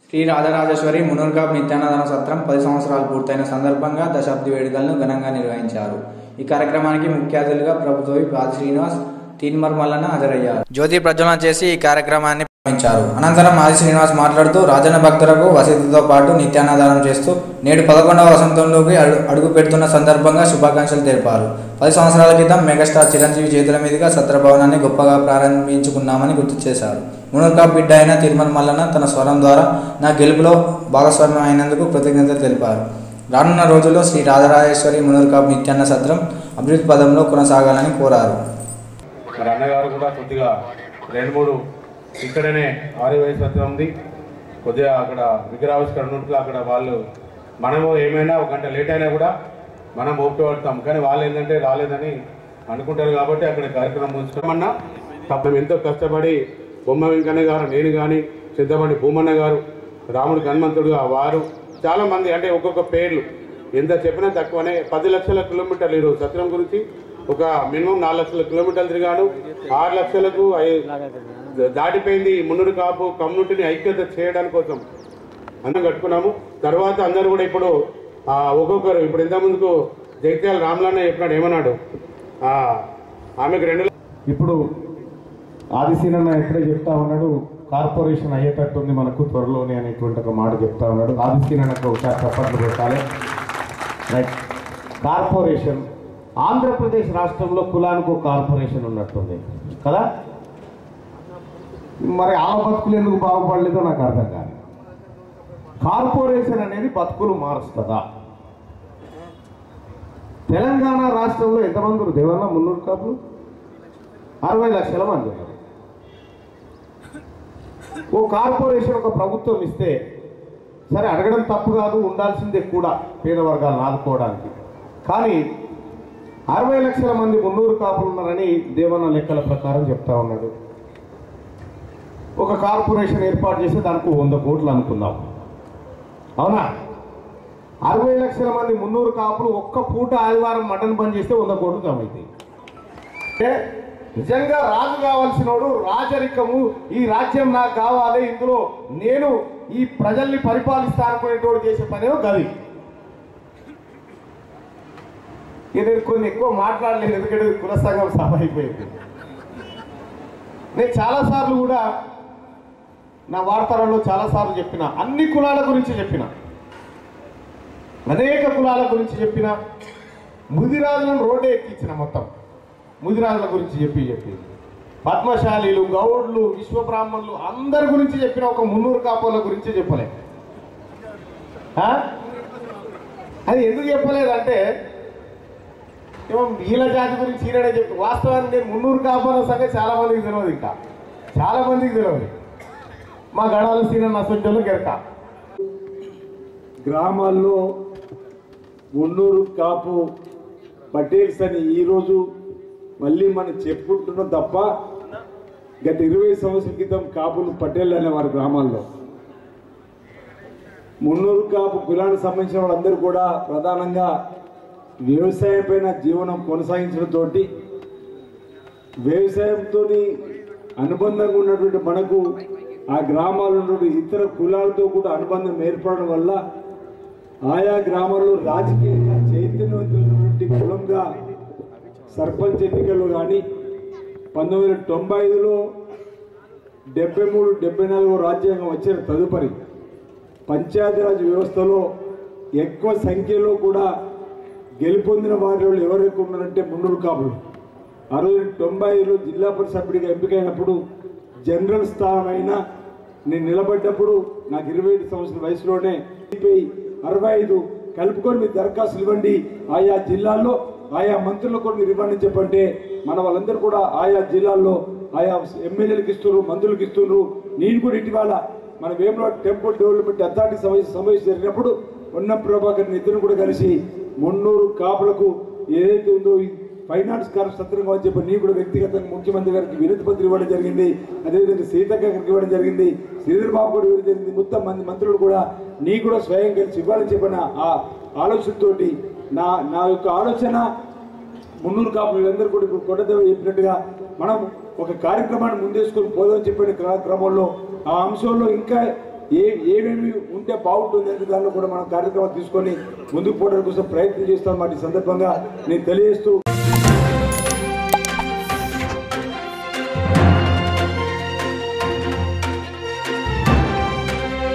శ్రీ రాజరాజేశ్వరి మునూర్గా నిత్యాన్నదాన సత్రం పది సంవత్సరాలు పూర్తయిన సందర్భంగా దశాబ్ది వేడుకలను ఘనంగా నిర్వహించారు ఈ కార్యక్రమానికి ముఖ్య అతిథులుగా ప్రభుత్వ విప్ ఆది శ్రీనివాస్ తీన్మర్ మల్లన్న హాజరయ్యారు జ్యోతి ప్రజ్వలన చేసి ఈ కార్యక్రమాన్ని ప్రారంభించారు అనంతరం ఆది శ్రీనివాస్ మాట్లాడుతూ రాజన్న భక్తులకు వసతితో పాటు నిత్యాన్నదానం చేస్తూ నేడు పదకొండవ వసంతంలోకి అడుగు అడుగు పెడుతున్న సందర్భంగా శుభాకాంక్షలు తెలిపారు పది సంవత్సరాల క్రితం మెగాస్టార్ చిరంజీవి చేతుల మీదుగా సత్రభవనాన్ని గొప్పగా ప్రారంభించుకున్నామని గుర్తు చేశారు మునర్కా బిడ్డ అయిన తిరుమల మల్లన్న తన స్వరం ద్వారా నా గెలుపులో భాగస్వామ్యం అయినందుకు కృతజ్ఞతలు తెలిపారు రానున్న రోజుల్లో శ్రీ రాజరాజేశ్వరి మునర్కా నిత్యాన్న సత్రం అభివృద్ధి పదంలో కొనసాగాలని కోరారు మరి అన్నగారు కూడా కొద్దిగా రెండు మూడు ఇక్కడనే ఆర్యవై సత్రం ఉంది కొద్దిగా అక్కడ విగ్రహావిష్కరణ ఉంటుంది అక్కడ వాళ్ళు మనము ఏమైనా ఒక గంట లేట్ అయినా కూడా మనం ఓపిక పడతాం కానీ వాళ్ళు ఏంటంటే రాలేదని అనుకుంటారు కాబట్టి అక్కడ కార్యక్రమం ఉంచుతామన్నా తప్ప ఎంతో కష్టపడి బొమ్మ వెంకన్న గారు నేను కానీ చింతమండి భూమన్న గారు రాముడు హనుమంతుడుగా వారు చాలా మంది అంటే ఒక్కొక్క పేర్లు ఎంత చెప్పినా తక్కువనే పది లక్షల కిలోమీటర్లు ఈరోజు సత్రం గురించి ఒక మినిమం నాలుగు లక్షల కిలోమీటర్లు తిరిగాను ఆరు లక్షలకు ఐ- దాటిపోయింది మున్నూరు కాపు కమ్యూనిటీని ఐక్యత చేయడానికి కోసం అందరం కట్టుకున్నాము తర్వాత అందరూ కూడా ఇప్పుడు ఆ, ఒక్కొక్కరు ఇప్పుడు ఇంత ముందుకు జగిత్యాల రామ్లాన్న చెప్పినాడు ఏమన్నాడు ఆ, ఆమెకు రెండు ఇప్పుడు ఆదిశీనన్న ఎప్పుడే చెప్తా ఉన్నాడు కార్పొరేషన్ అయ్యేటట్టుంది మనకు త్వరలోనే అనేటువంటి ఒక మాట చెప్తా ఉన్నాడు ఆదిశీనన్నకు ఒకసారి చప్పట్లు పెట్టాలి రైట్ కార్పొరేషన్ ఆంధ్రప్రదేశ్ రాష్ట్రంలో కులానికి ఒక కార్పొరేషన్ ఉన్నట్టుంది కదా మరి ఆ బతుకులు ఎందుకు బాగుపడలేదో నాకు అర్థం కాదు కార్పొరేషన్ అనేది బతుకులు మారుస్తుందా తెలంగాణ రాష్ట్రంలో ఎంతమంది ఉన్నారు? దేవన్న మున్నూరు కాపులు అరవై లక్షల మంది ఉన్నారు ఓ కార్పొరేషన్ ఒక ప్రభుత్వం ఇస్తే సరే అడగడం తప్పు కాదు ఉండాల్సిందే కూడా పేద వర్గాలను ఆదుకోవడానికి కానీ అరవై లక్షల మంది మున్నూరు కాపులు ఉన్నారని దేవన్న లెక్కల ప్రకారం చెప్తా ఉన్నాడు ఒక కార్పొరేషన్ ఏర్పాటు చేస్తే దానికి వంద కోట్లు అనుకుందాం అవునా అరవై లక్షల మంది మున్నూరు కాపులు ఒక్క పూట ఆదివారం మటన్ బంద్ చేస్తే వంద కోట్లు జమ అవుతాయి అంటే నిజంగా రాజు కావాల్సినోడు రాజరికము ఈ రాజ్యం నాకు కావాలి ఇందులో నేను ఈ ప్రజల్ని పరిపాలిస్తా అనుకునేటోడు చేసే పనేమో గది ఇక నేను కొన్ని ఎక్కువ మాట్లాడలేదు ఎందుకంటే ఇది కుల సంఘం సభ అయిపోయింది నేను చాలాసార్లు కూడా నా వార్తలలో చాలాసార్లు చెప్పిన అన్ని కులాల గురించి చెప్పిన అనేక కులాల గురించి చెప్పిన ముదిరాజులను రోడ్డే ఎక్కించిన మొత్తం ముదిరాజుల గురించి చెప్పి చెప్పి పద్మశాలీలు గౌడ్లు విశ్వబ్రాహ్మణులు అందరి గురించి చెప్పిన ఒక మున్నూరు కాపోల గురించి చెప్పలే ఆ? అది ఎందుకు చెప్పలేదంటే ఏమో వీళ్ళ జాతి గురించి ఈయననే చెప్పి వాస్తవానికి నేను మున్నూరు కాపోల సంగతి చాలా మందికి తెలియదు ఇంకా చాలా మందికి తెలియదు మా గడాల సీన అసొంటోళ్ళు గెరక గ్రామాల్లో మున్నూరు కాపు పటేల్స్ అని ఈరోజు మళ్ళీ మనం చెప్పుకుంటున్నాం తప్ప గత ఇరవై సంవత్సరాల క్రితం కాపులు పటేల్ అనేవారు గ్రామాల్లో మున్నూరు కాపు కులానికి సంబంధించిన వాళ్ళందరూ కూడా ప్రధానంగా వ్యవసాయం పైన జీవనం కొనసాగించడంతో వ్యవసాయంతో అనుబంధంగా ఉన్నటువంటి మనకు ఆ గ్రామాల్లో ఉన్నటువంటి ఇతర కులాలతో కూడా అనుబంధం ఏర్పడడం వల్ల ఆయా గ్రామాల్లో రాజకీయంగా చైతన్యవంతులైనటువంటి కులంగా సర్పంచ్ ఎన్నికల్లో కానీ పంతొమ్మిది వందల తొంభై ఐదులో డెబ్బై మూడు డెబ్బై నాలుగో రాజ్యాంగం వచ్చిన తదుపరి పంచాయతీరాజ్ వ్యవస్థలో ఎక్కువ సంఖ్యలో కూడా గెలుపొందిన వారిలో ఎవరు ఎక్కువ ఉన్నారంటే మున్నూరు కాపులు ఆ రోజు తొంభై ఐదులో జిల్లా పరిషత్ సభ్యుడిగా ఎంపికైనప్పుడు జనరల్ స్థానమైన నేను నిలబడ్డప్పుడు నాకు ఇరవై ఐదు సంవత్సరాల వయసులోనే సిపిఐ అరవై ఐదు కలుపుకొని మీరు దరఖాస్తులు ఇవ్వండి ఆయా జిల్లాల్లో ఆయా మంత్రులకు కూడా మీరు ఇవ్వండి అని చెప్పంటే మన వాళ్ళందరూ కూడా ఆయా జిల్లాల్లో ఆయా ఎమ్మెల్యేలకు ఇస్తున్నారు మంత్రులకు ఇస్తున్నారు నేను కూడా ఇటీవల మన వేములవాడ టెంపుల్ డెవలప్మెంట్ అథారిటీ సమావేశం సమావేశం జరిగినప్పుడు ఉన్న ప్రభాకర్ ఇద్దరు కూడా కలిసి మున్నూరు కాపులకు ఏదైతే ఉందో ఈ ఫైనాన్స్ కార్డు సత్రంగా అని చెప్పి నీ కూడా వ్యక్తిగతంగా ముఖ్యమంత్రి గారికి వినతి పత్రం ఇవ్వడం జరిగింది అదేవిధంగా సీతక్క గారికి ఇవ్వడం జరిగింది శ్రీధర్ బాబు కూడా ఇవ్వడం జరిగింది మొత్తం మంది మంత్రులు కూడా నీ కూడా స్వయం కలిసి ఇవ్వాలని చెప్పిన ఆ ఆలోచనతోటి నా నా యొక్క ఆలోచన మున్నూరు కాపులు వీళ్ళందరూ కూడా ఇప్పుడు కొండదేవ చెప్పినట్టుగా మనం ఒక కార్యక్రమాన్ని ముందేసుకొని పోదామని చెప్పిన క్ర- క్రమంలో ఆ అంశంలో ఇంకా ఏ ఏమేమి ఉంటే బాగుంటుంది అనే దానిలో కూడా మనం కార్యక్రమం తీసుకొని ముందుకు పోవడానికి కోసం ప్రయత్నం చేస్తాం మాట ఈ సందర్భంగా నేను తెలియజేస్తూ